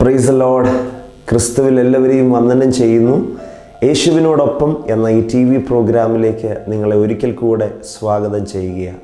price load ക്രിസ്തുവിൽ എല്ലാവരെയും വന്ദനം ചെയ്യുന്നു യേശുവിനോടൊപ്പം എന്ന ഈ ടി വി പ്രോഗ്രാമിലേക്ക് നിങ്ങളെ ഒരിക്കൽ കൂടെ സ്വാഗതം ചെയ്യുകയാണ്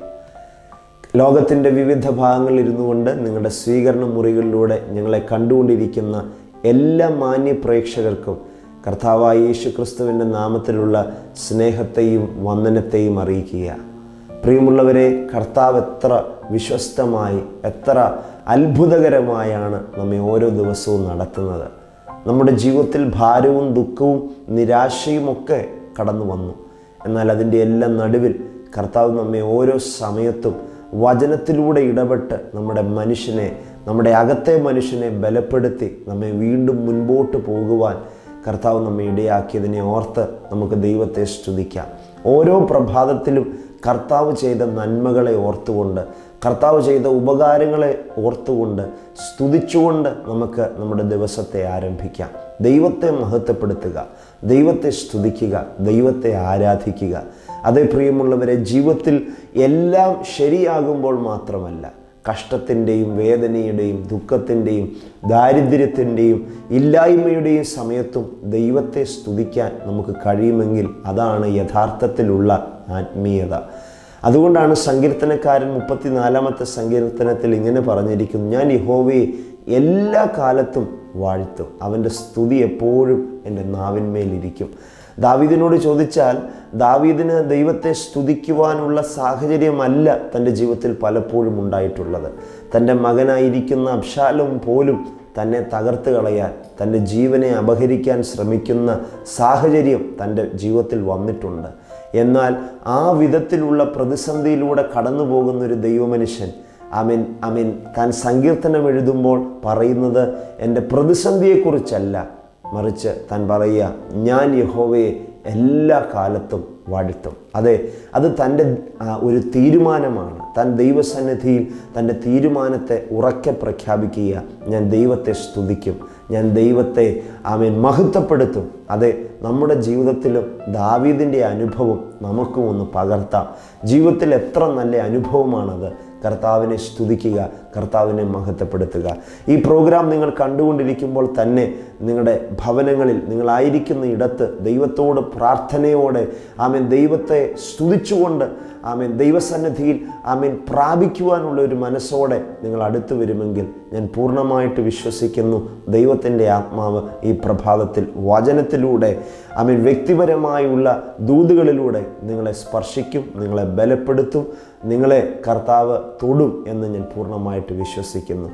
ലോകത്തിൻ്റെ വിവിധ ഭാഗങ്ങളിൽ ഇരുന്നു കൊണ്ട് നിങ്ങളുടെ സ്വീകരണ മുറികളിലൂടെ ഞങ്ങളെ കണ്ടുകൊണ്ടിരിക്കുന്ന എല്ലാ മാന്യ പ്രേക്ഷകർക്കും കർത്താവായ യേശു ക്രിസ്തുവിൻ്റെ നാമത്തിലുള്ള സ്നേഹത്തെയും വന്ദനത്തെയും അറിയിക്കുക പ്രിയമുള്ളവരെ കർത്താവ് എത്ര വിശ്വസ്തമായി എത്ര അത്ഭുതകരമായാണ് നമ്മെ ഓരോ ദിവസവും നടത്തുന്നത് നമ്മുടെ ജീവിതത്തിൽ ഭാരവും ദുഃഖവും നിരാശയും ഒക്കെ കടന്നു വന്നു എന്നാൽ അതിൻ്റെ എല്ലാം നടുവിൽ കർത്താവ് നമ്മെ ഓരോ സമയത്തും വചനത്തിലൂടെ ഇടപെട്ട് നമ്മുടെ മനുഷ്യനെ നമ്മുടെ അകത്തെ മനുഷ്യനെ ബലപ്പെടുത്തി നമ്മെ വീണ്ടും മുൻപോട്ട് പോകുവാൻ കർത്താവ് നമ്മെ ഇടയാക്കിയതിനെ ഓർത്ത് നമുക്ക് ദൈവത്തെ സ്തുതിക്കാം ഓരോ പ്രഭാതത്തിലും കർത്താവ് ചെയ്ത നന്മകളെ ഓർത്തുകൊണ്ട് കർത്താവ് ചെയ്ത ഉപകാരങ്ങളെ ഓർത്തുകൊണ്ട് സ്തുതിച്ചുകൊണ്ട് നമുക്ക് നമ്മുടെ ദിവസത്തെ ആരംഭിക്കാം ദൈവത്തെ മഹത്വപ്പെടുത്തുക ദൈവത്തെ സ്തുതിക്കുക ദൈവത്തെ ആരാധിക്കുക അതേ പ്രിയമുള്ളവരെ ജീവിതത്തിൽ എല്ലാം ശരിയാകുമ്പോൾ മാത്രമല്ല കഷ്ടത്തിൻ്റെയും വേദനയുടെയും ദുഃഖത്തിൻ്റെയും ദാരിദ്ര്യത്തിൻ്റെയും ഇല്ലായ്മയുടെയും സമയത്തും ദൈവത്തെ സ്തുതിക്കാൻ നമുക്ക് കഴിയുമെങ്കിൽ അതാണ് യഥാർത്ഥത്തിലുള്ള ആത്മീയത അതുകൊണ്ടാണ് സങ്കീർത്തനക്കാരൻ മുപ്പത്തിനാലാമത്തെ സങ്കീർത്തനത്തിൽ ഇങ്ങനെ പറഞ്ഞിരിക്കുന്നു ഞാൻ യഹോവയെ എല്ലാ കാലത്തും വാഴ്ത്തും അവൻ്റെ സ്തുതി എപ്പോഴും എൻ്റെ നാവിന്മേലിരിക്കും ദാവീദിനോട് ചോദിച്ചാൽ ദാവീദിന് ദൈവത്തെ സ്തുതിക്കുവാനുള്ള സാഹചര്യമല്ല തൻ്റെ ജീവിതത്തിൽ പലപ്പോഴും ഉണ്ടായിട്ടുള്ളത് തൻ്റെ മകനായിരിക്കുന്ന അബ്ശാലും പോലും തന്നെ തകർത്ത് കളയാൻ തൻ്റെ ജീവനെ അപഹരിക്കാൻ ശ്രമിക്കുന്ന സാഹചര്യം തൻ്റെ ജീവിതത്തിൽ വന്നിട്ടുണ്ട് എന്നാൽ ആ വിധത്തിലുള്ള പ്രതിസന്ധിയിലൂടെ കടന്നു പോകുന്ന ഒരു ദൈവമനുഷ്യൻ അമീൻ അമീൻ താൻ സങ്കീർത്തനം എഴുതുമ്പോൾ പറയുന്നത് എൻ്റെ പ്രതിസന്ധിയെക്കുറിച്ചല്ല മറിച്ച് താൻ പറയുക ഞാൻ യഹോവയെ എല്ലാ കാലത്തും വാഴ്ത്തും അതെ അത് തൻ്റെ ഒരു തീരുമാനമാണ് താൻ ദൈവസന്നിധിയിൽ തൻ്റെ തീരുമാനത്തെ ഉറക്കെ പ്രഖ്യാപിക്കുക ഞാൻ ദൈവത്തെ സ്തുതിക്കും ഞാൻ ദൈവത്തെ ആമേൻ മഹത്വപ്പെടുത്തും അതെ നമ്മുടെ ജീവിതത്തിലും ദാവീദിൻ്റെ അനുഭവം നമുക്കും ഒന്ന് പകർത്താം ജീവിതത്തിൽ എത്ര നല്ല അനുഭവമാണത് കർത്താവിനെ സ്തുതിക്കുക കർത്താവിനെ മഹത്വപ്പെടുത്തുക ഈ പ്രോഗ്രാം നിങ്ങൾ കണ്ടുകൊണ്ടിരിക്കുമ്പോൾ തന്നെ നിങ്ങളുടെ ഭവനങ്ങളിൽ നിങ്ങളായിരിക്കുന്ന ഇടത്ത് ദൈവത്തോട് പ്രാർത്ഥനയോടെ ആമേൻ ദൈവത്തെ സ്തുതിച്ചുകൊണ്ട് ആമേൻ ദൈവസന്നിധിയിൽ ആമേൻ പ്രാപിക്കുവാനുള്ള ഒരു മനസ്സോടെ നിങ്ങൾ അടുത്തു വരുമെങ്കിൽ ഞാൻ പൂർണ്ണമായിട്ട് വിശ്വസിക്കുന്നു ദൈവത്തിൻ്റെ ആത്മാവ് ഈ പ്രഭാതത്തിൽ വചനത്തിലൂടെ ആമേൻ വ്യക്തിപരമായുള്ള ദൂതുകളിലൂടെ നിങ്ങളെ സ്പർശിക്കും നിങ്ങളെ ബലപ്പെടുത്തും നിങ്ങളെ കർത്താവ് തൊടും എന്ന് ഞാൻ പൂർണ്ണമായിട്ട് വിശ്വസിക്കുന്നു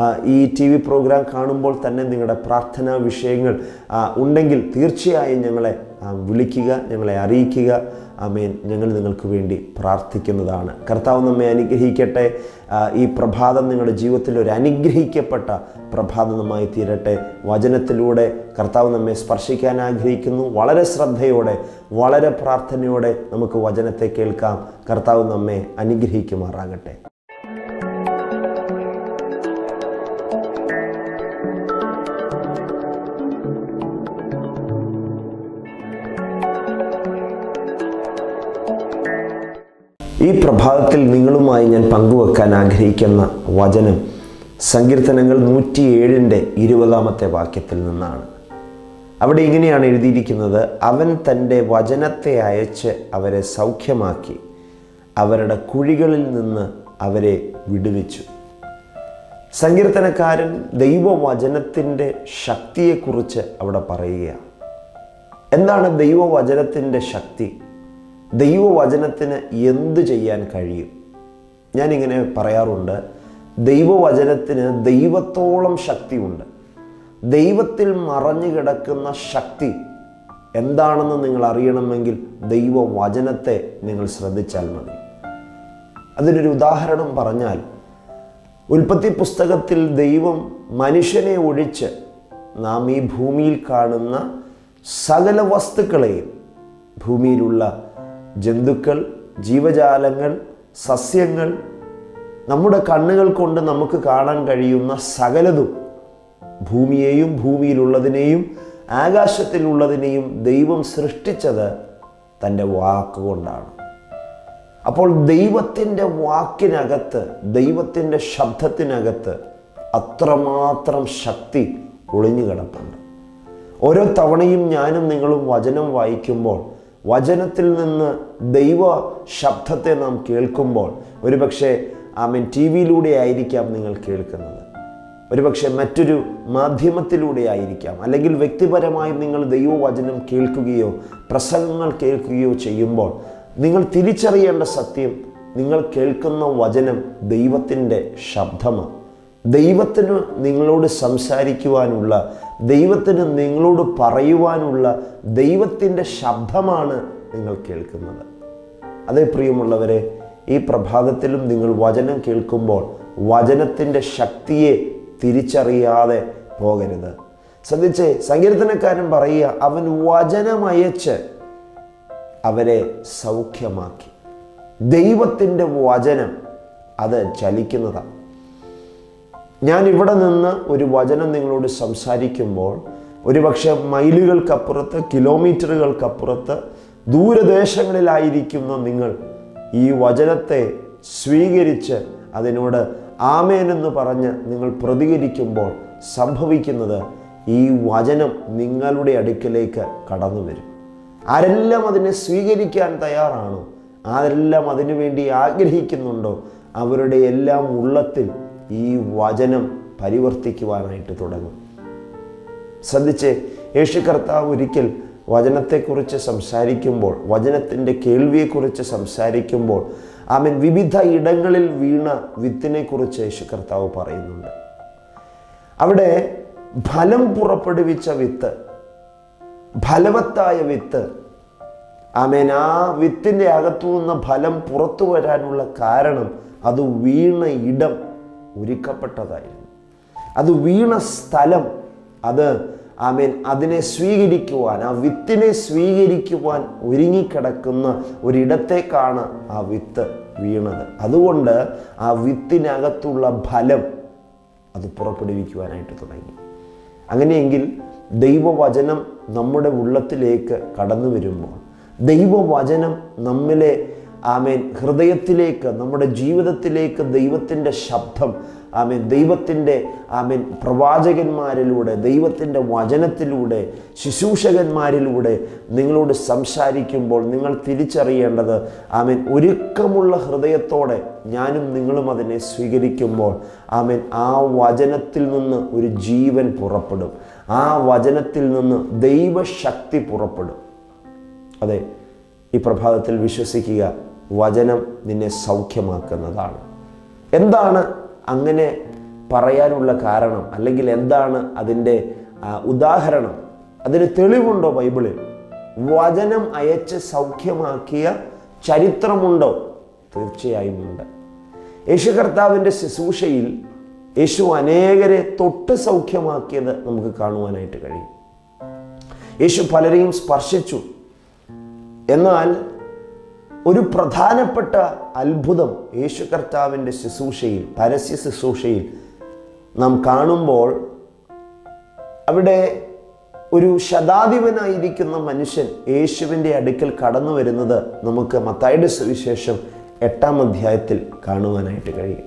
ഈ ടി വി പ്രോഗ്രാം കാണുമ്പോൾ തന്നെ നിങ്ങളുടെ പ്രാർത്ഥനാ വിഷയങ്ങൾ ഉണ്ടെങ്കിൽ തീർച്ചയായും ഞങ്ങളെ വിളിക്കുക ഞങ്ങളെ അറിയിക്കുക ആമേൻ ഞങ്ങൾ നിങ്ങൾക്ക് വേണ്ടി പ്രാർത്ഥിക്കുന്നതാണ് കർത്താവ് നമ്മെ അനുഗ്രഹിക്കട്ടെ ഈ പ്രഭാതം നിങ്ങളുടെ ജീവിതത്തിൽ ഒരു അനുഗ്രഹിക്കപ്പെട്ട പ്രഭാതമായി തീരട്ടെ വചനത്തിലൂടെ കർത്താവ് നമ്മെ സ്പർശിക്കാൻ ആഗ്രഹിക്കുന്നു വളരെ ശ്രദ്ധയോടെ വളരെ പ്രാർത്ഥനയോടെ നമുക്ക് വചനത്തെ കേൾക്കാം കർത്താവ് നമ്മെ അനുഗ്രഹിക്കുമാറാകട്ടെ ഈ പ്രഭാതത്തിൽ നിങ്ങളുമായി ഞാൻ പങ്കുവെക്കാൻ ആഗ്രഹിക്കുന്ന വചനം സങ്കീർത്തനങ്ങൾ നൂറ്റിയേഴിൻ്റെ ഇരുപതാമത്തെ വാക്യത്തിൽ നിന്നാണ് അവിടെ ഇങ്ങനെയാണ് എഴുതിയിരിക്കുന്നത് അവൻ തൻ്റെ വചനത്തെ അയച്ച് അവരെ സൗഖ്യമാക്കി അവരുടെ കുഴികളിൽ നിന്ന് അവരെ വിടുവിച്ചു സങ്കീർത്തനക്കാരൻ ദൈവവചനത്തിൻ്റെ ശക്തിയെക്കുറിച്ച് അവിടെ പറയുകയാണ് എന്താണ് ദൈവവചനത്തിൻ്റെ ശക്തി ദൈവവചനത്തിന് എന്തു ചെയ്യാൻ കഴിയും ഞാനിങ്ങനെ പറയാറുണ്ട് ദൈവവചനത്തിന് ദൈവത്തോളം ശക്തിയുണ്ട് ദൈവത്തിൽ മറഞ്ഞു കിടക്കുന്ന ശക്തി എന്താണെന്ന് നിങ്ങൾ അറിയണമെങ്കിൽ ദൈവവചനത്തെ നിങ്ങൾ ശ്രദ്ധിച്ചാൽ മതി അതിനൊരു ഉദാഹരണം പറഞ്ഞാൽ ഉൽപ്പത്തി പുസ്തകത്തിൽ ദൈവം മനുഷ്യനെ ഒഴിച്ച് നാം ഈ ഭൂമിയിൽ കാണുന്ന സകല വസ്തുക്കളെയും ഭൂമിയിലുള്ള ജന്തുക്കൾ ജീവജാലങ്ങൾ സസ്യങ്ങൾ നമ്മുടെ കണ്ണുകൾ കൊണ്ട് നമുക്ക് കാണാൻ കഴിയുന്ന സകലതും ഭൂമിയെയും ഭൂമിയിലുള്ളതിനെയും ആകാശത്തിലുള്ളതിനെയും ദൈവം സൃഷ്ടിച്ചത് തൻ്റെ വാക്കുകൊണ്ടാണ് അപ്പോൾ ദൈവത്തിൻ്റെ വാക്കിനകത്ത് ദൈവത്തിൻ്റെ ശബ്ദത്തിനകത്ത് അത്രമാത്രം ശക്തി ഒളിഞ്ഞു കിടപ്പുണ്ട് ഓരോ തവണയും ഞാനും നിങ്ങളും വചനം വായിക്കുമ്പോൾ വചനത്തിൽ നിന്ന് ദൈവ ശബ്ദത്തെ നാം കേൾക്കുമ്പോൾ ഒരുപക്ഷെ ആമീൻ ടി വിയിലൂടെ ആയിരിക്കാം നിങ്ങൾ കേൾക്കുന്നത് ഒരുപക്ഷെ മറ്റൊരു മാധ്യമത്തിലൂടെ ആയിരിക്കാം അല്ലെങ്കിൽ വ്യക്തിപരമായി നിങ്ങൾ ദൈവവചനം കേൾക്കുകയോ പ്രസംഗങ്ങൾ കേൾക്കുകയോ ചെയ്യുമ്പോൾ നിങ്ങൾ തിരിച്ചറിയേണ്ട സത്യം നിങ്ങൾ കേൾക്കുന്ന വചനം ദൈവത്തിൻ്റെ ശബ്ദമാണ് ദൈവത്തിന് നിങ്ങളോട് സംസാരിക്കുവാനുള്ള ദൈവത്തിന് നിങ്ങളോട് പറയുവാനുള്ള ദൈവത്തിൻ്റെ ശബ്ദമാണ് നിങ്ങൾ കേൾക്കുന്നത് അതേ പ്രിയമുള്ളവരെ ഈ പ്രഭാതത്തിലും നിങ്ങൾ വചനം കേൾക്കുമ്പോൾ വചനത്തിൻ്റെ ശക്തിയെ തിരിച്ചറിയാതെ പോകരുത് ശ്രദ്ധിച്ചേ സങ്കീർത്തനക്കാരൻ പറയുക അവൻ വചനമയച്ച് അവരെ സൗഖ്യമാക്കി ദൈവത്തിൻ്റെ വചനം അത് ചലിക്കുന്നതാണ് ഞാൻ ഇവിടെ നിന്ന് ഒരു വചനം നിങ്ങളോട് സംസാരിക്കുമ്പോൾ ഒരുപക്ഷെ മൈലുകൾക്കപ്പുറത്ത് കിലോമീറ്ററുകൾക്കപ്പുറത്ത് ദൂരദേശങ്ങളിലായിരിക്കുന്ന നിങ്ങൾ ഈ വചനത്തെ സ്വീകരിച്ച് അതിനോട് ആമേനെന്ന് പറഞ്ഞ് നിങ്ങൾ പ്രതികരിക്കുമ്പോൾ സംഭവിക്കുന്നത് ഈ വചനം നിങ്ങളുടെ അടുക്കലേക്ക് കടന്നു വരും ആരെല്ലാം അതിനെ സ്വീകരിക്കാൻ തയ്യാറാണോ ആരെല്ലാം അതിനു വേണ്ടി ആഗ്രഹിക്കുന്നുണ്ടോ അവരുടെ എല്ലാം ഉള്ളത്തിൽ ഈ വചനം പരിവർത്തിക്കുവാനായിട്ട് തുടങ്ങും ശ്രദ്ധിച്ച് യേശു കർത്താവ് ഒരിക്കൽ വചനത്തെക്കുറിച്ച് സംസാരിക്കുമ്പോൾ വചനത്തിൻ്റെ കേൾവിയെക്കുറിച്ച് സംസാരിക്കുമ്പോൾ അവൻ വിവിധ ഇടങ്ങളിൽ വീണ വിത്തിനെക്കുറിച്ച് യേശു കർത്താവ് പറയുന്നുണ്ട് അവിടെ ഫലം പുറപ്പെടുവിച്ച വിത്ത് ഫലവത്തായ വിത്ത് ആമേൻ ആ വിത്തിൻ്റെ അകത്തു നിന്ന് ഫലം പുറത്തു വരാനുള്ള കാരണം അത് വീണ ഇടം ഒരുക്കപ്പെട്ടതായിരുന്നു അത് വീണ സ്ഥലം അത് ആമേൻ അതിനെ സ്വീകരിക്കുവാൻ ആ വിത്തിനെ സ്വീകരിക്കുവാൻ ഒരുങ്ങിക്കിടക്കുന്ന ഒരിടത്തേക്കാണ് ആ വിത്ത് വീണത് അതുകൊണ്ട് ആ വിത്തിനകത്തുള്ള ഫലം അത് പുറപ്പെടുവിക്കുവാനായിട്ട് തുടങ്ങി അങ്ങനെയെങ്കിൽ ദൈവവചനം നമ്മുടെ ഉള്ളത്തിലേക്ക് കടന്നു വരുമ്പോൾ ദൈവവചനം നമ്മിലെ ആമേൻ ഹൃദയത്തിലേക്ക് നമ്മുടെ ജീവിതത്തിലേക്ക് ദൈവത്തിൻ്റെ ശബ്ദം ആമേൻ ദൈവത്തിൻ്റെ ആമേൻ പ്രവാചകന്മാരിലൂടെ ദൈവത്തിൻ്റെ വചനത്തിലൂടെ ശുശ്രൂഷകന്മാരിലൂടെ നിങ്ങളോട് സംസാരിക്കുമ്പോൾ നിങ്ങൾ തിരിച്ചറിയേണ്ടത് ആമേൻ ഒരുക്കമുള്ള ഹൃദയത്തോടെ ഞാനും നിങ്ങളും അതിനെ സ്വീകരിക്കുമ്പോൾ ആമേൻ ആ വചനത്തിൽ നിന്ന് ഒരു ജീവൻ പുറപ്പെടും ആ വചനത്തിൽ നിന്ന് ദൈവശക്തി പുറപ്പെടും അതെ ഈ പ്രഭാതത്തിൽ വിശ്വസിക്കുക വചനം നിന്നെ സൗഖ്യമാക്കുന്നതാണ് എന്താണ് അങ്ങനെ പറയാനുള്ള കാരണം അല്ലെങ്കിൽ എന്താണ് അതിൻ്റെ ആ, ഉദാഹരണം അതിന് തെളിവുണ്ടോ ബൈബിളിൽ വചനം അയച്ച് സൗഖ്യമാക്കിയ ചരിത്രമുണ്ടോ തീർച്ചയായും ഉണ്ട് യേശു കർത്താവിൻ്റെ ശുശ്രൂഷയിൽ യേശു അനേകരെ തൊട്ട് സൗഖ്യമാക്കിയത് നമുക്ക് കാണുവാനായിട്ട് കഴിയും യേശു പലരെയും സ്പർശിച്ചു എന്നാൽ ഒരു പ്രധാനപ്പെട്ട അത്ഭുതം യേശു കർത്താവിൻ്റെ ശുശ്രൂഷയിൽ പരസ്യ ശുശ്രൂഷയിൽ നാം കാണുമ്പോൾ അവിടെ ഒരു ശതാധിപനായിരിക്കുന്ന മനുഷ്യൻ യേശുവിൻ്റെ അടുക്കൽ കടന്നു വരുന്നത് നമുക്ക് മത്തായുടെ സുവിശേഷം എട്ടാം അധ്യായത്തിൽ കാണുവാനായിട്ട് കഴിയും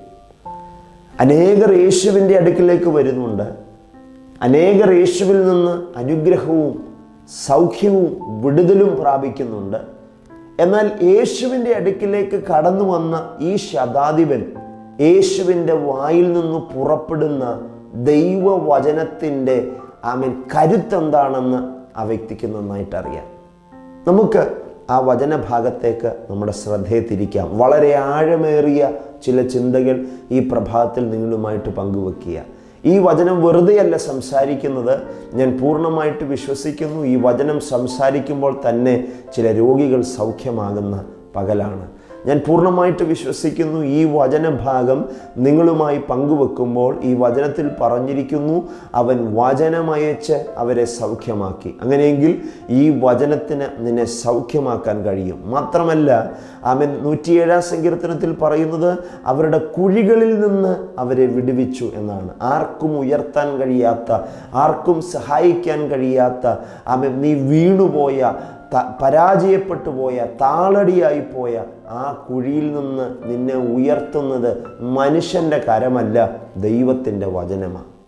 അനേകർ യേശുവിൻ്റെ അടുക്കിലേക്ക് വരുന്നുണ്ട് അനേകർ യേശുവിൽ നിന്ന് അനുഗ്രഹവും സൗഖ്യവും വിടുതലും പ്രാപിക്കുന്നുണ്ട് എന്നാൽ യേശുവിൻ്റെ അടുക്കിലേക്ക് കടന്നു വന്ന ഈ ശതാധിപൻ യേശുവിൻ്റെ വായിൽ നിന്ന് പുറപ്പെടുന്ന ദൈവവചനത്തിൻ്റെ ആമീൻ കരുത്തെന്താണെന്ന് ആ വ്യക്തിക്ക് നന്നായിട്ട് അറിയാം നമുക്ക് ആ വചനഭാഗത്തേക്ക് നമ്മുടെ ശ്രദ്ധയെ തിരിക്കാം വളരെ ആഴമേറിയ ചില ചിന്തകൾ ഈ പ്രഭാതത്തിൽ നിങ്ങളുമായിട്ട് പങ്കുവെക്കുക ഈ വചനം വെറുതെയല്ല സംസാരിക്കുന്നത് ഞാൻ പൂർണ്ണമായിട്ട് വിശ്വസിക്കുന്നു ഈ വചനം സംസാരിക്കുമ്പോൾ തന്നെ ചില രോഗികൾ സൗഖ്യമാകുന്ന പകലാണ് ഞാൻ പൂർണ്ണമായിട്ട് വിശ്വസിക്കുന്നു ഈ വചനഭാഗം നിങ്ങളുമായി പങ്കുവെക്കുമ്പോൾ ഈ വചനത്തിൽ പറഞ്ഞിരിക്കുന്നു അവൻ വചനമയച്ച് അവരെ സൗഖ്യമാക്കി അങ്ങനെയെങ്കിൽ ഈ വചനത്തിന് നിന്നെ സൗഖ്യമാക്കാൻ കഴിയും മാത്രമല്ല അവൻ നൂറ്റിയേഴാം സങ്കീർത്തനത്തിൽ പറയുന്നത് അവരുടെ കുഴികളിൽ നിന്ന് അവരെ വിടുവിച്ചു എന്നാണ് ആർക്കും ഉയർത്താൻ കഴിയാത്ത ആർക്കും സഹായിക്കാൻ കഴിയാത്ത അവൻ നീ വീണുപോയ ത- പരാജയപ്പെട്ടു പോയ താളടിയായി പോയ ആ കുഴിയിൽ നിന്ന് നിന്നെ ഉയർത്തുന്നത് മനുഷ്യൻ്റെ കരമല്ല ദൈവത്തിൻ്റെ വചനമാണ്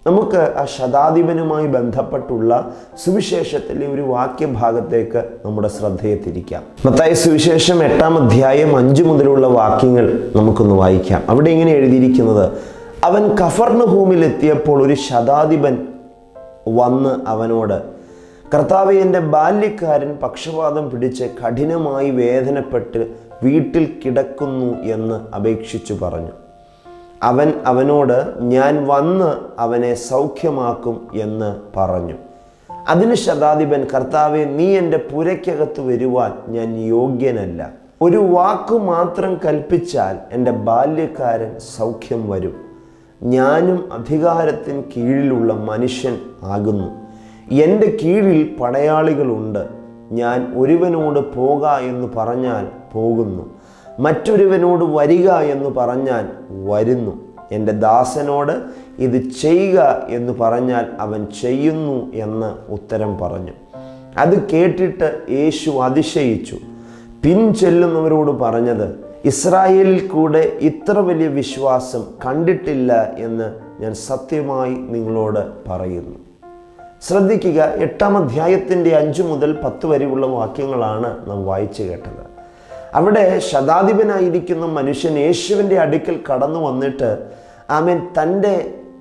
നമുക്ക് ആ ശതാധിപനുമായി ബന്ധപ്പെട്ടുള്ള സുവിശേഷത്തിലെ ഒരു വാക്യഭാഗത്തേക്ക് നമ്മുടെ ശ്രദ്ധയെ തിരിക്കാം മത്തായ സുവിശേഷം എട്ടാം അധ്യായം അഞ്ചു മുതലുള്ള വാക്യങ്ങൾ നമുക്കൊന്ന് വായിക്കാം അവിടെ ഇങ്ങനെ എഴുതിയിരിക്കുന്നത് അവൻ കഫർണഭൂമിൽ എത്തിയപ്പോൾ ഒരു ശതാധിപൻ വന്ന് അവനോട് കർത്താവ് എൻ്റെ ബാല്യക്കാരൻ പക്ഷപാതം പിടിച്ച് കഠിനമായി വേദനപ്പെട്ട് വീട്ടിൽ കിടക്കുന്നു എന്ന് അപേക്ഷിച്ചു പറഞ്ഞു അവൻ അവനോട് ഞാൻ വന്ന് അവനെ സൗഖ്യമാക്കും എന്ന് പറഞ്ഞു അതിന് ശതാധിപൻ കർത്താവെ നീ എൻ്റെ പുരയ്ക്കകത്ത് വരുവാൻ ഞാൻ യോഗ്യനല്ല ഒരു വാക്കു മാത്രം കൽപ്പിച്ചാൽ എൻ്റെ ബാല്യക്കാരൻ സൗഖ്യം വരും ഞാനും അധികാരത്തിന് കീഴിലുള്ള മനുഷ്യൻ ആകുന്നു എൻ്റെ കീഴിൽ പടയാളികളുണ്ട് ഞാൻ ഒരുവനോട് പോക എന്ന് പറഞ്ഞാൽ പോകുന്നു മറ്റൊരുവനോട് വരിക എന്ന് പറഞ്ഞാൽ വരുന്നു എൻ്റെ ദാസനോട് ഇത് ചെയ്യുക എന്ന് പറഞ്ഞാൽ അവൻ ചെയ്യുന്നു എന്ന് ഉത്തരം പറഞ്ഞു അത് കേട്ടിട്ട് യേശു അതിശയിച്ചു പിൻചെല്ലുന്നവരോട് പറഞ്ഞത് ഇസ്രായേലിൽ കൂടെ ഇത്ര വലിയ വിശ്വാസം കണ്ടിട്ടില്ല എന്ന് ഞാൻ സത്യമായി നിങ്ങളോട് പറയുന്നു ശ്രദ്ധിക്കുക എട്ടാം അധ്യായത്തിൻ്റെ അഞ്ചു മുതൽ പത്ത് വരെയുള്ള വാക്യങ്ങളാണ് നാം വായിച്ചു കേട്ടത് അവിടെ ശതാധിപനായിരിക്കുന്ന മനുഷ്യൻ യേശുവിൻ്റെ അടുക്കൽ കടന്നു വന്നിട്ട് ആമേൻ തൻ്റെ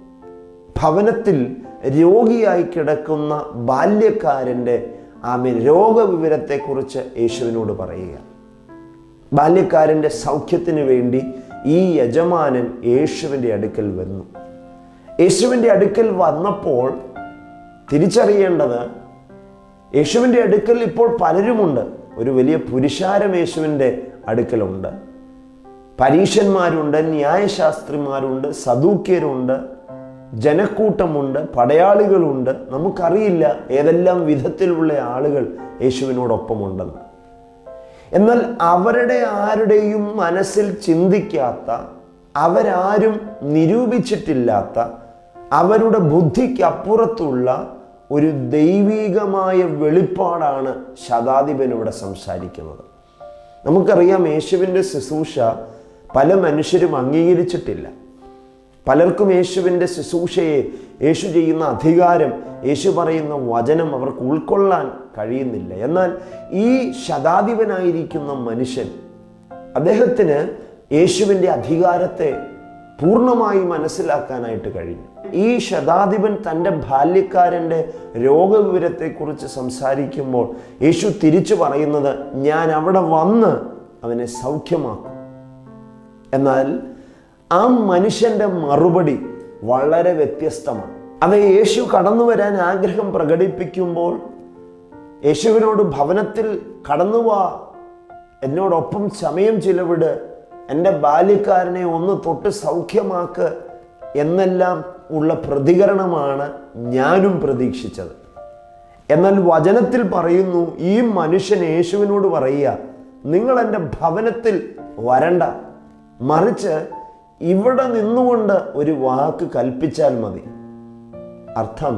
ഭവനത്തിൽ രോഗിയായി കിടക്കുന്ന ബാല്യക്കാരൻ്റെ ആമേൻ രോഗവിവരത്തെക്കുറിച്ച് യേശുവിനോട് പറയുക ബാല്യക്കാരൻ്റെ സൗഖ്യത്തിന് വേണ്ടി ഈ യജമാനൻ യേശുവിൻ്റെ അടുക്കൽ വന്നു യേശുവിൻ്റെ അടുക്കൽ വന്നപ്പോൾ തിരിച്ചറിയേണ്ടത് യേശുവിൻ്റെ അടുക്കൽ ഇപ്പോൾ പലരുമുണ്ട് ഒരു വലിയ പുരുഷാരം യേശുവിൻ്റെ അടുക്കലുണ്ട് പരീക്ഷന്മാരുണ്ട് ന്യായശാസ്ത്രിമാരുണ്ട് സദൂക്യരുണ്ട് ജനക്കൂട്ടമുണ്ട് പടയാളികളുണ്ട് നമുക്കറിയില്ല ഏതെല്ലാം വിധത്തിലുള്ള ആളുകൾ യേശുവിനോടൊപ്പമുണ്ടെന്ന് എന്നാൽ അവരുടെ ആരുടെയും മനസ്സിൽ ചിന്തിക്കാത്ത അവരാരും നിരൂപിച്ചിട്ടില്ലാത്ത അവരുടെ ബുദ്ധിക്കപ്പുറത്തുള്ള ഒരു ദൈവീകമായ വെളിപ്പാടാണ് ശതാധിപൻ ഇവിടെ സംസാരിക്കുന്നത് നമുക്കറിയാം യേശുവിൻ്റെ ശുശ്രൂഷ പല മനുഷ്യരും അംഗീകരിച്ചിട്ടില്ല പലർക്കും യേശുവിൻ്റെ ശുശ്രൂഷയെ യേശു ചെയ്യുന്ന അധികാരം യേശു പറയുന്ന വചനം അവർക്ക് ഉൾക്കൊള്ളാൻ കഴിയുന്നില്ല എന്നാൽ ഈ ശതാധിപനായിരിക്കുന്ന മനുഷ്യൻ അദ്ദേഹത്തിന് യേശുവിൻ്റെ അധികാരത്തെ പൂർണ്ണമായി മനസ്സിലാക്കാനായിട്ട് കഴിഞ്ഞു ഈ ശതാധിപൻ തൻ്റെ ബാല്യക്കാരൻ്റെ രോഗവിവരത്തെക്കുറിച്ച് സംസാരിക്കുമ്പോൾ യേശു തിരിച്ചു പറയുന്നത് ഞാൻ അവിടെ വന്ന് അവനെ സൗഖ്യമാക്കും എന്നാൽ ആ മനുഷ്യൻ്റെ മറുപടി വളരെ വ്യത്യസ്തമാണ് അത് യേശു കടന്നു വരാൻ ആഗ്രഹം പ്രകടിപ്പിക്കുമ്പോൾ യേശുവിനോട് ഭവനത്തിൽ കടന്നുവാ എന്നോടൊപ്പം സമയം ചിലവിട് എൻ്റെ ബാല്യക്കാരനെ ഒന്ന് തൊട്ട് സൗഖ്യമാക്ക് എന്നെല്ലാം ഉള്ള പ്രതികരണമാണ് ഞാനും പ്രതീക്ഷിച്ചത് എന്നാൽ വചനത്തിൽ പറയുന്നു ഈ മനുഷ്യൻ യേശുവിനോട് പറയുക നിങ്ങൾ എൻ്റെ ഭവനത്തിൽ വരണ്ട മറിച്ച് ഇവിടെ നിന്നുകൊണ്ട് ഒരു വാക്ക് കൽപ്പിച്ചാൽ മതി അർത്ഥം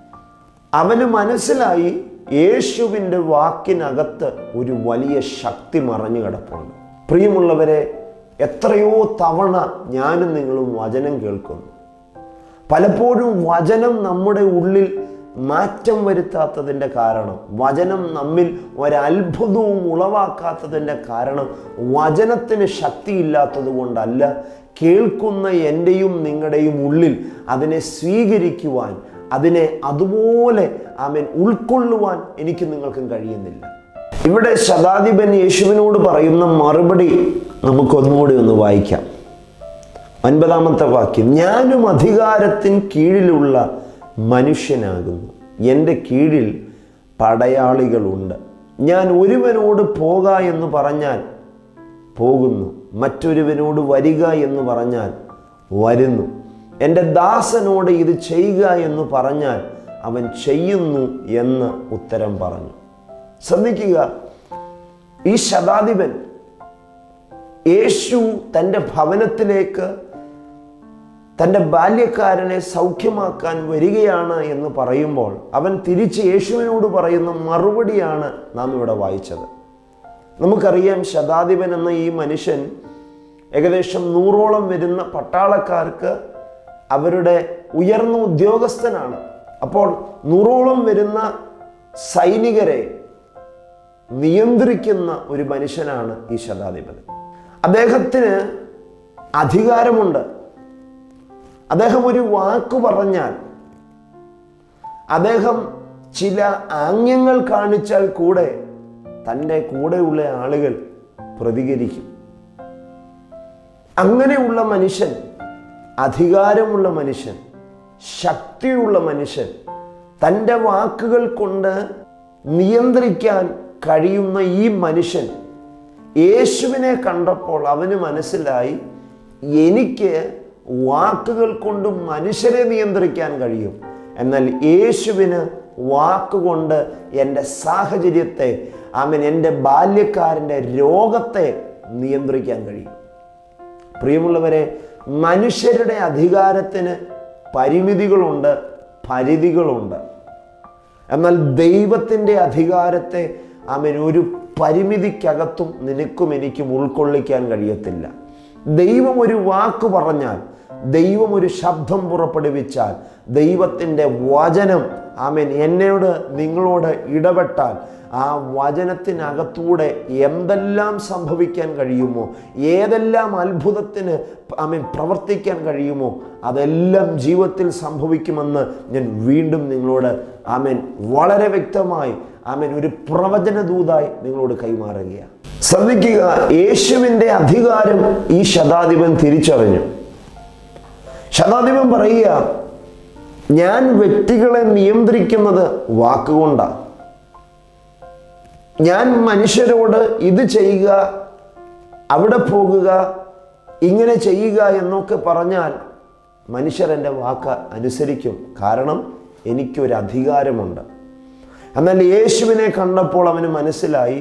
അവന് മനസ്സിലായി യേശുവിൻ്റെ വാക്കിനകത്ത് ഒരു വലിയ ശക്തി മറഞ്ഞു കിടപ്പുണ്ട് പ്രിയമുള്ളവരെ എത്രയോ തവണ ഞാനും നിങ്ങളും വചനം കേൾക്കുന്നു പലപ്പോഴും വചനം നമ്മുടെ ഉള്ളിൽ മാറ്റം വരുത്താത്തതിൻ്റെ കാരണം വചനം നമ്മിൽ ഒരത്ഭുതവും ഉളവാക്കാത്തതിൻ്റെ കാരണം വചനത്തിന് ശക്തിയില്ലാത്തത് കൊണ്ടല്ല കേൾക്കുന്ന എൻ്റെയും നിങ്ങളുടെയും ഉള്ളിൽ അതിനെ സ്വീകരിക്കുവാൻ അതിനെ അതുപോലെ ആമേൻ ഉൾക്കൊള്ളുവാൻ എനിക്ക് നിങ്ങൾക്കും കഴിയുന്നില്ല ഇവിടെ ശതാധിപൻ യേശുവിനോട് പറയുന്ന മറുപടി നമുക്കൊന്നുകൂടി ഒന്ന് വായിക്കാം ഒൻപതാമത്തെ വാക്യം ഞാനും അധികാരത്തിന് കീഴിലുള്ള മനുഷ്യനാകുന്നു എൻ്റെ കീഴിൽ പടയാളികളുണ്ട് ഞാൻ ഒരുവനോട് പോക എന്ന് പറഞ്ഞാൽ പോകുന്നു മറ്റൊരുവനോട് വരിക എന്ന് പറഞ്ഞാൽ വരുന്നു എൻ്റെ ദാസനോട് ഇത് ചെയ്യുക എന്ന് പറഞ്ഞാൽ അവൻ ചെയ്യുന്നു എന്ന് ഉത്തരം പറഞ്ഞു ശ്രദ്ധിക്കുക ഈ ശതാധിപൻ യേശു തൻ്റെ ഭവനത്തിലേക്ക് തൻ്റെ ബാല്യക്കാരനെ സൗഖ്യമാക്കാൻ വരികയാണ് എന്ന് പറയുമ്പോൾ അവൻ തിരിച്ച് യേശുവിനോട് പറയുന്ന മറുപടിയാണ് നാം ഇവിടെ വായിച്ചത് നമുക്കറിയാം ശതാധിപൻ എന്ന ഈ മനുഷ്യൻ ഏകദേശം നൂറോളം വരുന്ന പട്ടാളക്കാർക്ക് അവരുടെ ഉയർന്ന ഉദ്യോഗസ്ഥനാണ് അപ്പോൾ നൂറോളം വരുന്ന സൈനികരെ നിയന്ത്രിക്കുന്ന ഒരു മനുഷ്യനാണ് ഈ ശതാധിപതി അദ്ദേഹത്തിന് അധികാരമുണ്ട് അദ്ദേഹം ഒരു വാക്ക് പറഞ്ഞാൽ അദ്ദേഹം ചില ആംഗ്യങ്ങൾ കാണിച്ചാൽ കൂടെ തൻ്റെ കൂടെയുള്ള ആളുകൾ പ്രതികരിക്കും അങ്ങനെയുള്ള മനുഷ്യൻ അധികാരമുള്ള മനുഷ്യൻ ശക്തിയുള്ള മനുഷ്യൻ തൻ്റെ വാക്കുകൾ കൊണ്ട് നിയന്ത്രിക്കാൻ കഴിയുന്ന ഈ മനുഷ്യൻ യേശുവിനെ കണ്ടപ്പോൾ അവന് മനസ്സിലായി എനിക്ക് വാക്കുകൾ കൊണ്ട് മനുഷ്യരെ നിയന്ത്രിക്കാൻ കഴിയും എന്നാൽ യേശുവിന് വാക്കുകൊണ്ട് എൻ്റെ സാഹചര്യത്തെ അവൻ എൻ്റെ ബാല്യക്കാരൻ്റെ രോഗത്തെ നിയന്ത്രിക്കാൻ കഴിയും പ്രിയമുള്ളവരെ മനുഷ്യരുടെ അധികാരത്തിന് പരിമിതികളുണ്ട് പരിധികളുണ്ട് എന്നാൽ ദൈവത്തിൻ്റെ അധികാരത്തെ അവൻ ഒരു പരിമിതിക്കകത്തും നിനക്കും എനിക്കും ഉൾക്കൊള്ളിക്കാൻ കഴിയത്തില്ല ദൈവം ഒരു വാക്ക് പറഞ്ഞാൽ ദൈവം ഒരു ശബ്ദം പുറപ്പെടുവിച്ചാൽ ദൈവത്തിൻ്റെ വചനം ആമേൻ എന്നോട് നിങ്ങളോട് ഇടപെട്ടാൽ ആ വചനത്തിനകത്തൂടെ എന്തെല്ലാം സംഭവിക്കാൻ കഴിയുമോ ഏതെല്ലാം അത്ഭുതത്തിന് ആമേൻ പ്രവർത്തിക്കാൻ കഴിയുമോ അതെല്ലാം ജീവിതത്തിൽ സംഭവിക്കുമെന്ന് ഞാൻ വീണ്ടും നിങ്ങളോട് ആമേൻ വളരെ വ്യക്തമായി ആമേൻ ഒരു പ്രവചന ദൂതായി നിങ്ങളോട് കൈമാറുകയാണ് ശ്രദ്ധിക്കുക യേശുവിൻ്റെ അധികാരം ഈ ശതാധിപൻ തിരിച്ചറിഞ്ഞു ശതാധിപൻ പറയുക ഞാൻ വ്യക്തികളെ നിയന്ത്രിക്കുന്നത് വാക്കുകൊണ്ടാണ് ഞാൻ മനുഷ്യരോട് ഇത് ചെയ്യുക അവിടെ പോകുക ഇങ്ങനെ ചെയ്യുക എന്നൊക്കെ പറഞ്ഞാൽ മനുഷ്യർ എൻ്റെ വാക്ക് അനുസരിക്കും കാരണം എനിക്കൊരു അധികാരമുണ്ട് എന്നാൽ യേശുവിനെ കണ്ടപ്പോൾ അവന് മനസ്സിലായി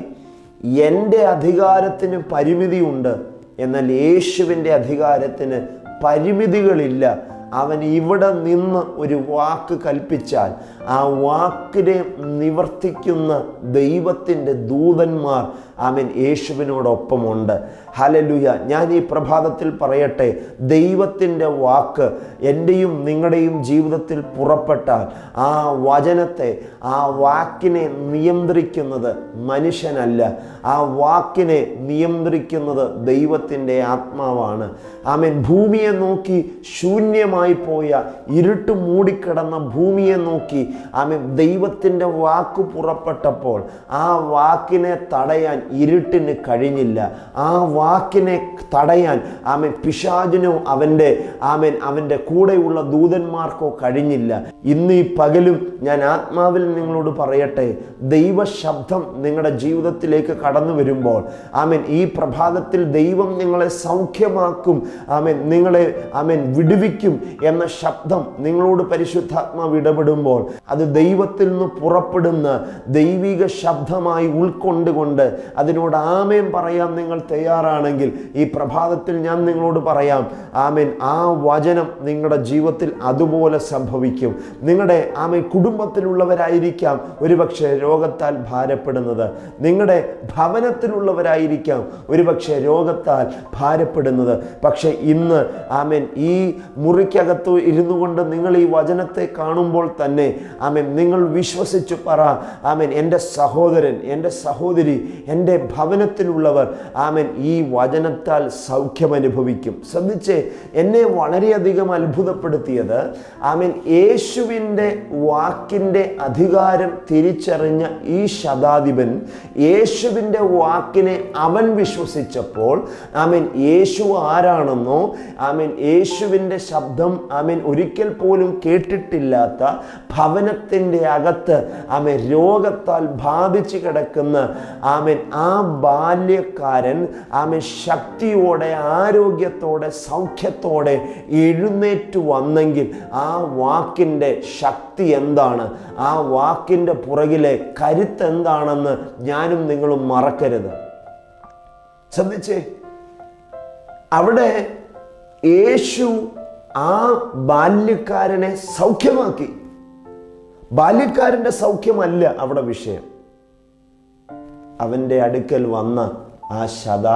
എൻ്റെ അധികാരത്തിന് പരിമിതിയുണ്ട് എന്നാൽ യേശുവിൻ്റെ അധികാരത്തിന് പരിമിതികളില്ല അവൻ ഇവിടെ നിന്ന് ഒരു വാക്ക് കൽപ്പിച്ചാൽ ആ വാക്കിനെ നിവർത്തിക്കുന്ന ദൈവത്തിൻ്റെ ദൂതന്മാർ അവൻ യേശുവിനോടൊപ്പമുണ്ട് ഹലലുയ ഞാൻ ഈ പ്രഭാതത്തിൽ പറയട്ടെ ദൈവത്തിൻ്റെ വാക്ക് എൻ്റെയും നിങ്ങളുടെയും ജീവിതത്തിൽ പുറപ്പെട്ടാൽ ആ വചനത്തെ ആ വാക്കിനെ നിയന്ത്രിക്കുന്നത് മനുഷ്യനല്ല ആ വാക്കിനെ നിയന്ത്രിക്കുന്നത് ദൈവത്തിൻ്റെ ആത്മാവാണ് ആമൻ ഭൂമിയെ നോക്കി ശൂന്യമായി പോയ ഇരുട്ട് മൂടിക്കിടന്ന ഭൂമിയെ നോക്കി ആമൻ ദൈവത്തിൻ്റെ വാക്ക് പുറപ്പെട്ടപ്പോൾ ആ വാക്കിനെ തടയാൻ ഇരുട്ടിന് കഴിഞ്ഞില്ല ആ വാക്കിനെ തടയാൻ ആമൻ പിശാചിനോ അവൻ്റെ ആമൻ അവൻ്റെ കൂടെയുള്ള ദൂതന്മാർക്കോ കഴിഞ്ഞില്ല ഇന്ന് ഈ പകലും ഞാൻ ആത്മാവിൽ നിങ്ങളോട് പറയട്ടെ ദൈവശബ്ദം നിങ്ങളുടെ ജീവിതത്തിലേക്ക് കടന്നു വരുമ്പോൾ ആമൻ ഈ പ്രഭാതത്തിൽ ദൈവം നിങ്ങളെ സൗഖ്യമാക്കും ആമൻ നിങ്ങളെ ആമൻ വിടുവിക്കും എന്ന ശബ്ദം നിങ്ങളോട് പരിശുദ്ധാത്മാവ് ഇടപെടുമ്പോൾ അത് ദൈവത്തിൽ നിന്ന് പുറപ്പെടുന്ന ദൈവിക ശബ്ദമായി ഉൾക്കൊണ്ടുകൊണ്ട് അതിനോട് ആമേൻ പറയാൻ നിങ്ങൾ തയ്യാറാണെങ്കിൽ ഈ പ്രഭാതത്തിൽ ഞാൻ നിങ്ങളോട് പറയാം ആമേൻ ആ വചനം നിങ്ങളുടെ ജീവിതത്തിൽ അതുപോലെ സംഭവിക്കും നിങ്ങളുടെ ആമേൻ കുടുംബത്തിലുള്ളവരായിരിക്കാം ഒരുപക്ഷെ രോഗത്താൽ ഭാരപ്പെടുന്നത് നിങ്ങളുടെ ഭവനത്തിലുള്ളവരായിരിക്കാം ഒരുപക്ഷെ രോഗത്താൽ ഭാരപ്പെടുന്നത് പക്ഷെ ഇന്ന് ആമേൻ ഈ മുറിക്കകത്ത് ഇരുന്നു കൊണ്ട് നിങ്ങൾ ഈ വചനത്തെ കാണുമ്പോൾ തന്നെ ആമേൻ നിങ്ങൾ വിശ്വസിച്ചു പറ ആമേൻ എൻ്റെ സഹോദരൻ എൻ്റെ സഹോദരി എൻ്റെ ഭവനത്തിലുള്ളവർ ആമേൻ ഈ വചനത്താൽ സൗഖ്യം അനുഭവിക്കും ശ്രദ്ധിച്ചേ എന്നെ വളരെയധികം അത്ഭുതപ്പെടുത്തിയത് ആമേൻ യേശുവിൻ്റെ വാക്കിൻ്റെ അധികാരം തിരിച്ചറിഞ്ഞ ഈ ശതാധിപൻ യേശുവിൻ്റെ വാക്കിനെ അവൻ വിശ്വസിച്ചപ്പോൾ ആമേൻ യേശു ആരാണെന്നോ ആമേൻ യേശുവിൻ്റെ ശബ്ദം ആമേൻ ഒരിക്കൽ പോലും കേട്ടിട്ടില്ലാത്ത ഭവനത്തിൻ്റെ അകത്ത് ആമേൻ രോഗത്താൽ ബാധിച്ചു കിടക്കുന്ന ആമേൻ ആ ബാല്യക്കാരൻ ആമേൻ ശക്തിയോടെ ആരോഗ്യത്തോടെ സൗഖ്യത്തോടെ എഴുന്നേറ്റ് വന്നെങ്കിൽ ആ വാക്കിൻ്റെ ശക്തി എന്താണ് ആ വാക്കിൻ്റെ പുറകിലെ കരുത്ത് എന്താണെന്ന് ഞാനും നിങ്ങളും മറക്കരുത് ശ്രദ്ധിച്ചേ അവിടെ യേശു ആ ബാല്യക്കാരനെ സൗഖ്യമാക്കി ബാല്യക്കാരൻ്റെ സൗഖ്യമല്ല അവിടെ വിഷയം അവൻ്റെ അടുക്കൽ വന്ന ആ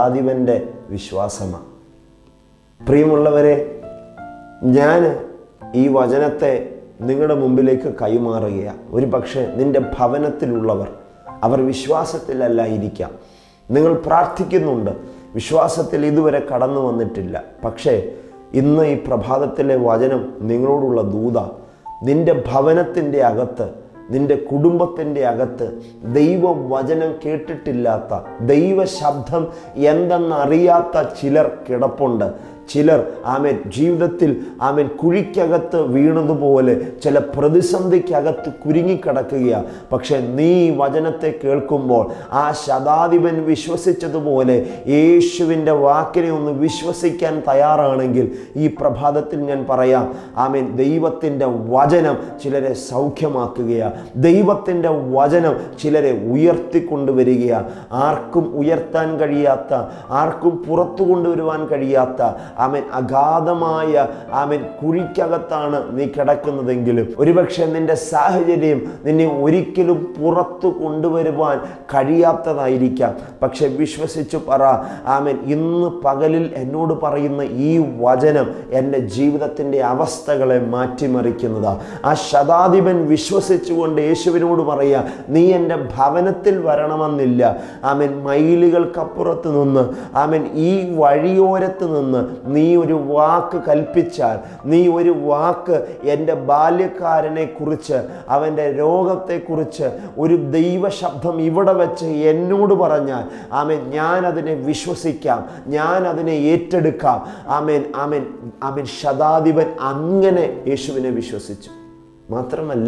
ശതാധിപൻ്റെ വിശ്വാസമാണ് പ്രിയമുള്ളവരെ ഞാൻ ഈ വചനത്തെ നിങ്ങളുടെ മുമ്പിലേക്ക് കൈമാറുകയാണ് ഒരു പക്ഷേ നിൻ്റെ ഭവനത്തിലുള്ളവർ അവർ വിശ്വാസത്തിലല്ല ഇരിക്കാം നിങ്ങൾ പ്രാർത്ഥിക്കുന്നുണ്ട് വിശ്വാസത്തിൽ ഇതുവരെ കടന്നു വന്നിട്ടില്ല പക്ഷേ ഇന്ന് ഈ പ്രഭാതത്തിലെ വചനം നിങ്ങളോടുള്ള ദൂത നിന്റെ ഭവനത്തിൻ്റെ അകത്ത് നിന്റെ കുടുംബത്തിൻ്റെ അകത്ത് ദൈവവചനം കേട്ടിട്ടില്ലാത്ത ദൈവശബ്ദം എന്തെന്നറിയാത്ത ചിലർ കിടപ്പുണ്ട് ചിലർ ആമേൻ ജീവിതത്തിൽ ആമേൻ കുഴിക്കകത്ത് വീണതുപോലെ ചില പ്രതിസന്ധിക്കകത്ത് കുരുങ്ങിക്കിടക്കുകയാണ് പക്ഷെ നീ ഈ വചനത്തെ കേൾക്കുമ്പോൾ ആ ശതാധിപൻ വിശ്വസിച്ചതുപോലെ യേശുവിൻ്റെ വാക്കിനെ ഒന്ന് വിശ്വസിക്കാൻ തയ്യാറാണെങ്കിൽ ഈ പ്രഭാതത്തിൽ ഞാൻ പറയാം ആമേൻ ദൈവത്തിൻ്റെ വചനം ചിലരെ സൗഖ്യമാക്കുകയാണ് ദൈവത്തിൻ്റെ വചനം ചിലരെ ഉയർത്തിക്കൊണ്ടുവരികയാണ് ആർക്കും ഉയർത്താൻ കഴിയാത്ത ആർക്കും പുറത്തു കൊണ്ടുവരുവാൻ കഴിയാത്ത ആമൻ അഗാധമായ ആമൻ കുഴിക്കകത്താണ് നീ കിടക്കുന്നതെങ്കിലും ഒരുപക്ഷെ നിന്റെ സാഹചര്യം നിന്നെ ഒരിക്കലും പുറത്തു കൊണ്ടുവരുവാൻ കഴിയാത്തതായിരിക്കാം പക്ഷെ വിശ്വസിച്ചു പറ ആമൻ ഇന്ന് പകലിൽ എന്നോട് പറയുന്ന ഈ വചനം എൻ്റെ ജീവിതത്തിൻ്റെ അവസ്ഥകളെ മാറ്റിമറിക്കുന്നതാ ആ ശതാധിപൻ വിശ്വസിച്ചുകൊണ്ട് യേശുവിനോട് പറയുക നീ എൻ്റെ ഭവനത്തിൽ വരണമെന്നില്ല ആമൻ മൈലുകൾക്കപ്പുറത്ത് നിന്ന് ആമൻ ഈ വഴിയോരത്ത് നിന്ന് നീ ഒരു വാക്ക് കൽപ്പിച്ചാൽ നീ ഒരു വാക്ക് എൻ്റെ ബാല്യക്കാരനെ കുറിച്ച് അവൻ്റെ രോഗത്തെക്കുറിച്ച് ഒരു ദൈവശബ്ദം ഇവിടെ വെച്ച് എന്നോട് പറഞ്ഞാൽ ആമേൻ ഞാൻ അതിനെ വിശ്വസിക്കാം ഞാൻ അതിനെ ഏറ്റെടുക്കാം ആമേൻ ആമേൻ ആമേൻ ശതാധിപൻ അങ്ങനെ യേശുവിനെ വിശ്വസിച്ചു മാത്രമല്ല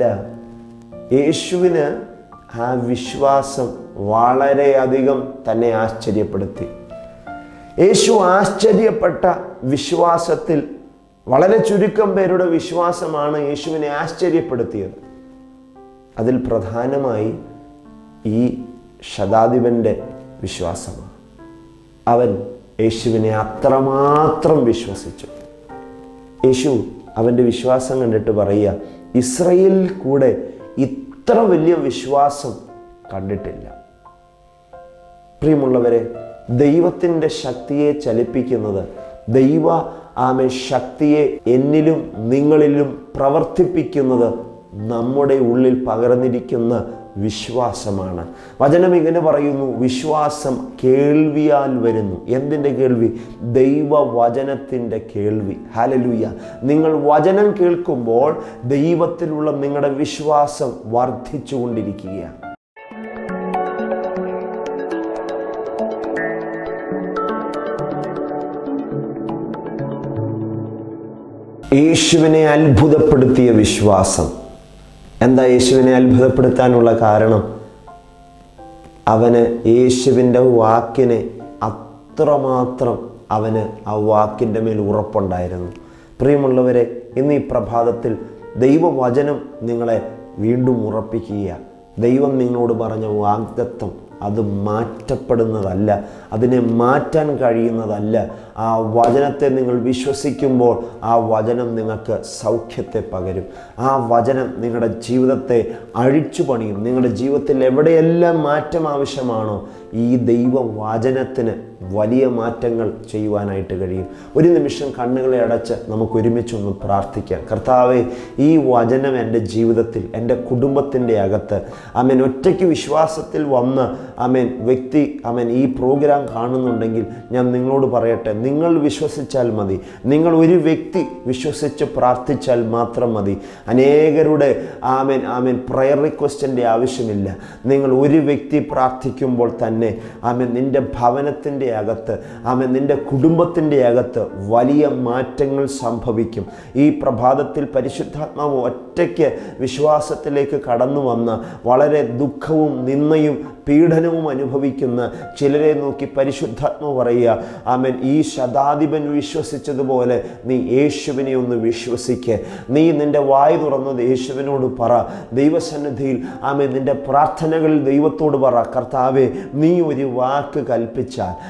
യേശുവിന് ആ വിശ്വാസം വളരെയധികം തന്നെ ആശ്ചര്യപ്പെടുത്തി യേശു ആശ്ചര്യപ്പെട്ട വിശ്വാസത്തിൽ വളരെ ചുരുക്കം പേരുടെ വിശ്വാസമാണ് യേശുവിനെ ആശ്ചര്യപ്പെടുത്തിയത് അതിൽ പ്രധാനമായി ഈ ശതാധിപൻ്റെ വിശ്വാസമാണ് അവൻ യേശുവിനെ അത്രമാത്രം വിശ്വസിച്ചു യേശു അവൻ്റെ വിശ്വാസം കണ്ടിട്ട് പറയുക ഇസ്രയേലിൽ കൂടെ ഇത്ര വലിയ വിശ്വാസം കണ്ടിട്ടില്ല പ്രിയമുള്ളവരെ ദൈവത്തിൻ്റെ ശക്തിയെ ചലിപ്പിക്കുന്നത് ദൈവ ആമെ ശക്തിയെ എന്നിലും നിങ്ങളിലും പ്രവർത്തിപ്പിക്കുന്നത് നമ്മുടെ ഉള്ളിൽ പകർന്നിരിക്കുന്ന വിശ്വാസമാണ് വചനം ഇങ്ങനെ പറയുന്നു വിശ്വാസം കേൾവിയാൽ വരുന്നു എന്തിൻ്റെ കേൾവി ദൈവവചനത്തിൻ്റെ കേൾവി ഹാലലൂയ നിങ്ങൾ വചനം കേൾക്കുമ്പോൾ ദൈവത്തിലുള്ള നിങ്ങളുടെ വിശ്വാസം വർദ്ധിച്ചുകൊണ്ടിരിക്കുകയാണ് യേശുവിനെ അത്ഭുതപ്പെടുത്തിയ വിശ്വാസം എന്താ യേശുവിനെ അത്ഭുതപ്പെടുത്താനുള്ള കാരണം അവന് യേശുവിൻ്റെ വാക്കിനെ അത്രമാത്രം അവന് ആ വാക്കിൻ്റെ മേൽ ഉറപ്പുണ്ടായിരുന്നു പ്രിയമുള്ളവരെ ഇന്ന് ഈ പ്രഭാതത്തിൽ ദൈവവചനം നിങ്ങളെ വീണ്ടും ഉറപ്പിക്കുക ദൈവം നിങ്ങളോട് പറഞ്ഞ വാഗ്ദത്വം അത് മാറ്റപ്പെടുന്നതല്ല അതിനെ മാറ്റാൻ കഴിയുന്നതല്ല ആ വചനത്തെ നിങ്ങൾ വിശ്വസിക്കുമ്പോൾ ആ വചനം നിങ്ങൾക്ക് സൗഖ്യത്തെ പകരും ആ വചനം നിങ്ങളുടെ ജീവിതത്തെ അഴിച്ചു പണിയും നിങ്ങളുടെ ജീവിതത്തിൽ എവിടെയെല്ലാം മാറ്റം ആവശ്യമാണോ ഈ ദൈവവചനത്തിന് വലിയ മാറ്റങ്ങൾ ചെയ്യുവാനായിട്ട് കഴിയും ഒരു നിമിഷം കണ്ണുകളെ അടച്ച് നമുക്ക് ഒരുമിച്ചൊന്ന് പ്രാർത്ഥിക്കാം കർത്താവെ ഈ വചനം എൻ്റെ ജീവിതത്തിൽ എൻ്റെ കുടുംബത്തിൻ്റെ അകത്ത് അമേൻ ഒറ്റയ്ക്ക് വിശ്വാസത്തിൽ വന്ന് അമേൻ വ്യക്തി അമേൻ ഈ പ്രോഗ്രാം കാണുന്നുണ്ടെങ്കിൽ ഞാൻ നിങ്ങളോട് പറയട്ടെ നിങ്ങൾ വിശ്വസിച്ചാൽ മതി നിങ്ങൾ ഒരു വ്യക്തി വിശ്വസിച്ച് പ്രാർത്ഥിച്ചാൽ മാത്രം മതി അനേകരുടെ ആമേൻ ആമേൻ പ്രയർ റിക്വസ്റ്റിൻ്റെ ആവശ്യമില്ല നിങ്ങൾ ഒരു വ്യക്തി പ്രാർത്ഥിക്കുമ്പോൾ തന്നെ ആമേൻ നിൻ്റെ ഭവനത്തിൻ്റെ അകത്ത് ആമേൻ നിൻ്റെ കുടുംബത്തിൻ്റെ അകത്ത് വലിയ മാറ്റങ്ങൾ സംഭവിക്കും ഈ പ്രഭാതത്തിൽ പരിശുദ്ധാത്മാവ് ഒറ്റയ്ക്ക് വിശ്വാസത്തിലേക്ക് കടന്നു വന്ന വളരെ ദുഃഖവും നിന്നയും പീഡനവും അനുഭവിക്കുന്ന ചിലരെ നോക്കി പരിശുദ്ധാത്മ പറയുക ആമൻ ഈ ശതാധിപൻ വിശ്വസിച്ചതുപോലെ നീ യേശുവിനെ ഒന്ന് വിശ്വസിക്ക് നീ നിന്റെ വായ് തുറന്നത് യേശുവിനോട് പറ ദൈവസന്നിധിയിൽ ആമൻ നിന്റെ പ്രാർത്ഥനകളിൽ ദൈവത്തോട് പറ കർത്താവെ നീ ഒരു വാക്ക് കൽപ്പിച്ചാൽ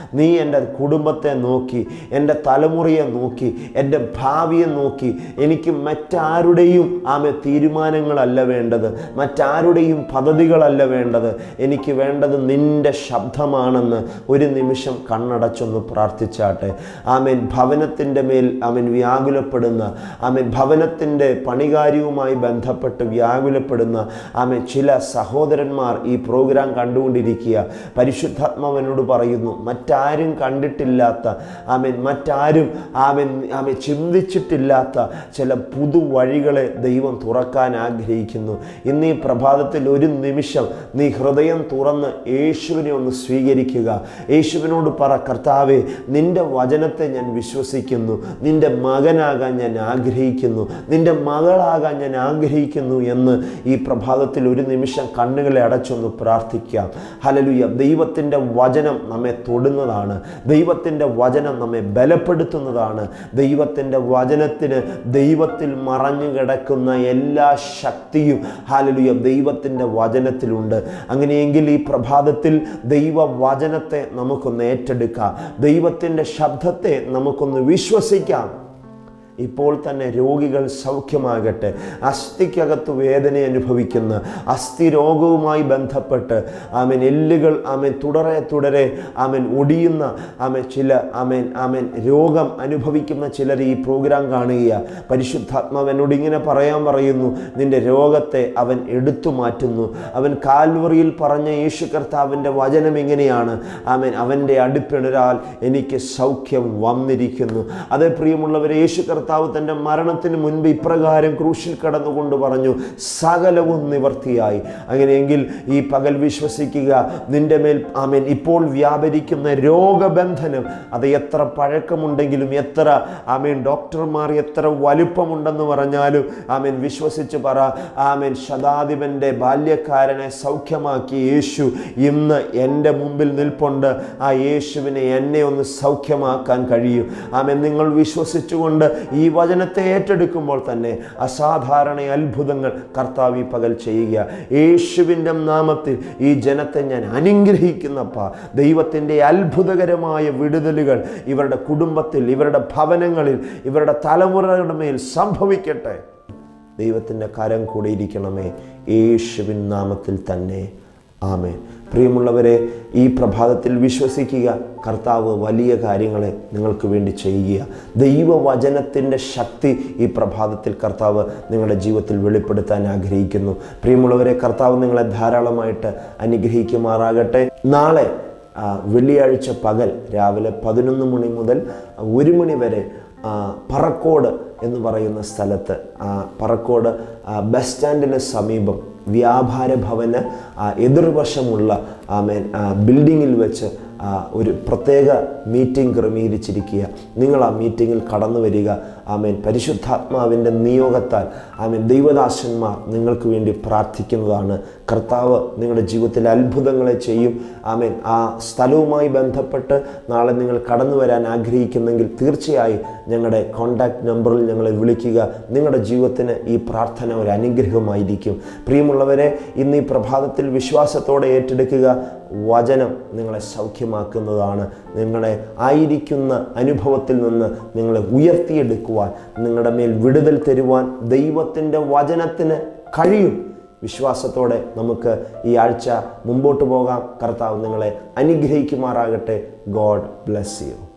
നീ എൻ്റെ കുടുംബത്തെ നോക്കി എൻ്റെ തലമുറയെ നോക്കി എൻ്റെ ഭാവിയെ നോക്കി എനിക്ക് മറ്റാരുടെയും ആമെ തീരുമാനങ്ങളല്ല വേണ്ടത് മറ്റാരുടെയും പദ്ധതികളല്ല വേണ്ടത് എനിക്ക് വേണ്ടത് നിൻ്റെ ശബ്ദമാണെന്ന് ഒരു നിമിഷം കണ്ണടച്ചൊന്ന് പ്രാർത്ഥിച്ചാട്ടെ ആമേൻ ഭവനത്തിൻ്റെ മേൽ അവൻ വ്യാകുലപ്പെടുന്ന ആമേൻ ഭവനത്തിൻ്റെ പണികാര്യവുമായി ബന്ധപ്പെട്ട് വ്യാകുലപ്പെടുന്ന ആമേൻ ചില സഹോദരന്മാർ ഈ പ്രോഗ്രാം കണ്ടുകൊണ്ടിരിക്കുക പരിശുദ്ധാത്മാവനോട് പറയുന്നു മറ്റാരും കണ്ടിട്ടില്ലാത്ത ആമേൻ മറ്റാരും ആമേൻ ആമേൻ ചിന്തിച്ചിട്ടില്ലാത്ത ചില പുതുവഴികളെ ദൈവം തുറക്കാൻ ആഗ്രഹിക്കുന്നു ഇന്ന് ഈ പ്രഭാതത്തിൽ ഒരു നിമിഷം നീ ഹൃദയം തുറന്ന് യേശുവിനെ ഒന്ന് സ്വീകരിക്കുക യേശുവിനോട് പറ കർത്താവേ നിന്റെ വചനത്തെ ഞാൻ വിശ്വസിക്കുന്നു നിന്റെ മകനാകാൻ ഞാൻ ആഗ്രഹിക്കുന്നു നിന്റെ മകളാകാൻ ഞാൻ ആഗ്രഹിക്കുന്നു എന്ന് ഈ പ്രഭാതത്തിൽ ഒരു നിമിഷം കണ്ണുകളെ അടച്ചൊന്ന് പ്രാർത്ഥിക്കാം ഹലലുയ ദൈവത്തിൻ്റെ വചനം നമ്മെ തൊടുന്നതാണ് ദൈവത്തിൻ്റെ വചനം നമ്മെ ബലപ്പെടുത്തുന്നതാണ് ദൈവത്തിൻ്റെ വചനത്തിന് ദൈവത്തിൽ മറഞ്ഞു കിടക്കുന്ന എല്ലാ ശക്തിയും ഹാലലുയ ദൈവത്തിൻ്റെ വചനത്തിലുണ്ട് അങ്ങനെയെങ്കിൽ ഈ പ്രഭാതത്തിൽ ദൈവ വചനത്തെ നമുക്കൊന്ന് ഏറ്റെടുക്കാം ദൈവത്തിൻ്റെ ശബ്ദത്തെ നമുക്കൊന്ന് വിശ്വസിക്കാം ഇപ്പോൾ തന്നെ രോഗികൾ സൗഖ്യമാകട്ടെ അസ്ഥിക്കകത്ത് വേദന അനുഭവിക്കുന്ന അസ്ഥി രോഗവുമായി ബന്ധപ്പെട്ട് ആമൻ എല്ലുകൾ ആമൻ തുടരെ തുടരെ ആമൻ ഒടിയുന്ന ആമൻ ചില ആമൻ ആമൻ രോഗം അനുഭവിക്കുന്ന ചിലർ ഈ പ്രോഗ്രാം കാണുക പരിശുദ്ധാത്മാവ് എന്നോട് ഇങ്ങനെ പറയാൻ പറയുന്നു നിന്റെ രോഗത്തെ അവൻ എടുത്തു മാറ്റുന്നു അവൻ കാൽവറിയിൽ പറഞ്ഞ യേശു കർത്താവിൻ്റെ വചനം എങ്ങനെയാണ് ആമൻ അവൻ്റെ അടുപ്പിണരാൽ എനിക്ക് സൗഖ്യം വന്നിരിക്കുന്നു അതേ പ്രിയമുള്ളവരെ യേശു കർത്താവ് തൻ്റെ മരണത്തിന് മുൻപ് ഇപ്രകാരം ക്രൂശിൽ കടന്നുകൊണ്ട് പറഞ്ഞു സകലവും നിവർത്തിയായി അങ്ങനെയെങ്കിൽ ഈ പകൽ വിശ്വസിക്കുക നിന്റെ മേൽ ആമേൻ ഇപ്പോൾ വ്യാപരിക്കുന്ന രോഗബന്ധനം അത് എത്ര പഴക്കമുണ്ടെങ്കിലും എത്ര ആമേൻ ഡോക്ടർമാർ എത്ര വലുപ്പമുണ്ടെന്ന് പറഞ്ഞാലും ആമേൻ വിശ്വസിച്ച് പറ ആമേൻ ശതാധിപൻ്റെ ബാല്യക്കാരനെ സൗഖ്യമാക്കി യേശു ഇന്ന് എൻ്റെ മുമ്പിൽ നിൽപ്പുണ്ട് ആ യേശുവിനെ എന്നെ ഒന്ന് സൗഖ്യമാക്കാൻ കഴിയും ആമേൻ നിങ്ങൾ വിശ്വസിച്ചുകൊണ്ട് ഈ വചനത്തെ ഏറ്റെടുക്കുമ്പോൾ തന്നെ അസാധാരണ അത്ഭുതങ്ങൾ കർത്താവ് ഈ പകൽ ചെയ്യുക യേശുവിൻ്റെ നാമത്തിൽ ഈ ജനത്തെ ഞാൻ അനുഗ്രഹിക്കുന്നപ്പ ദൈവത്തിൻ്റെ അത്ഭുതകരമായ വിടുതലുകൾ ഇവരുടെ കുടുംബത്തിൽ ഇവരുടെ ഭവനങ്ങളിൽ ഇവരുടെ തലമുറകളുടെ മേൽ സംഭവിക്കട്ടെ ദൈവത്തിൻ്റെ കരം കൂടെ ഇരിക്കണമേ യേശുവിൻ നാമത്തിൽ തന്നെ ആമേ പ്രിയമുള്ളവരെ ഈ പ്രഭാതത്തിൽ വിശ്വസിക്കുക കർത്താവ് വലിയ കാര്യങ്ങളെ നിങ്ങൾക്ക് വേണ്ടി ചെയ്യുക ദൈവവചനത്തിൻ്റെ ശക്തി ഈ പ്രഭാതത്തിൽ കർത്താവ് നിങ്ങളുടെ ജീവിതത്തിൽ വെളിപ്പെടുത്താൻ ആഗ്രഹിക്കുന്നു പ്രിയമുള്ളവരെ കർത്താവ് നിങ്ങളെ ധാരാളമായിട്ട് അനുഗ്രഹിക്കുമാറാകട്ടെ നാളെ ആ, വെള്ളിയാഴ്ച പകൽ രാവിലെ പതിനൊന്ന് മണി മുതൽ ഒരു മണി വരെ ആ, പറക്കോട് എന്ന് പറയുന്ന സ്ഥലത്ത് ആ, പറക്കോട് ആ, ബസ് സ്റ്റാൻഡിന് സമീപം വ്യാപാര ഭവന് ആ, എതിർവശമുള്ള ആമേൻ ആ, ബിൽഡിങ്ങിൽ വെച്ച് ആ, ഒരു പ്രത്യേക മീറ്റിംഗ് ക്രമീകരിച്ചിരിക്കുക നിങ്ങൾ ആ മീറ്റിങ്ങിൽ കടന്നു വരിക ആമേൻ പരിശുദ്ധാത്മാവിൻ്റെ നിയോഗത്താൽ ആമേൻ ദൈവദാസന്മാർ നിങ്ങൾക്ക് വേണ്ടി പ്രാർത്ഥിക്കുന്നതാണ് കർത്താവ് നിങ്ങളുടെ ജീവിതത്തിൽ അത്ഭുതങ്ങളെ ചെയ്യും ആമേൻ ആ സ്ഥലവുമായി ബന്ധപ്പെട്ട് നാളെ നിങ്ങൾ കടന്നു വരാൻ ആഗ്രഹിക്കുന്നെങ്കിൽ തീർച്ചയായും ഞങ്ങളുടെ കോൺടാക്റ്റ് നമ്പറിൽ ഞങ്ങളെ വിളിക്കുക നിങ്ങളുടെ ജീവിതത്തിന് ഈ പ്രാർത്ഥന ഒരു അനുഗ്രഹമായിരിക്കും പ്രിയമുള്ളവരെ ഇന്ന് ഈ പ്രഭാതത്തിൽ വിശ്വാസത്തോടെ ഏറ്റെടുക്കുക വചനം നിങ്ങളെ സൗഖ്യമാക്കുന്നതാണ് നിങ്ങളെ ആയിരിക്കുന്ന അനുഭവത്തിൽ നിന്ന് നിങ്ങളെ ഉയർത്തിയെടുക്കുവാൻ നിങ്ങളുടെ മേൽ വിടുതൽ തരുവാൻ ദൈവത്തിൻ്റെ വചനത്തിന് കഴിയും വിശ്വാസത്തോടെ നമുക്ക് ഈ ആഴ്ച മുമ്പോട്ട് പോകാം കർത്താവ് നിങ്ങളെ അനുഗ്രഹിക്കുമാറാകട്ടെ ഗോഡ് ബ്ലെസ് യു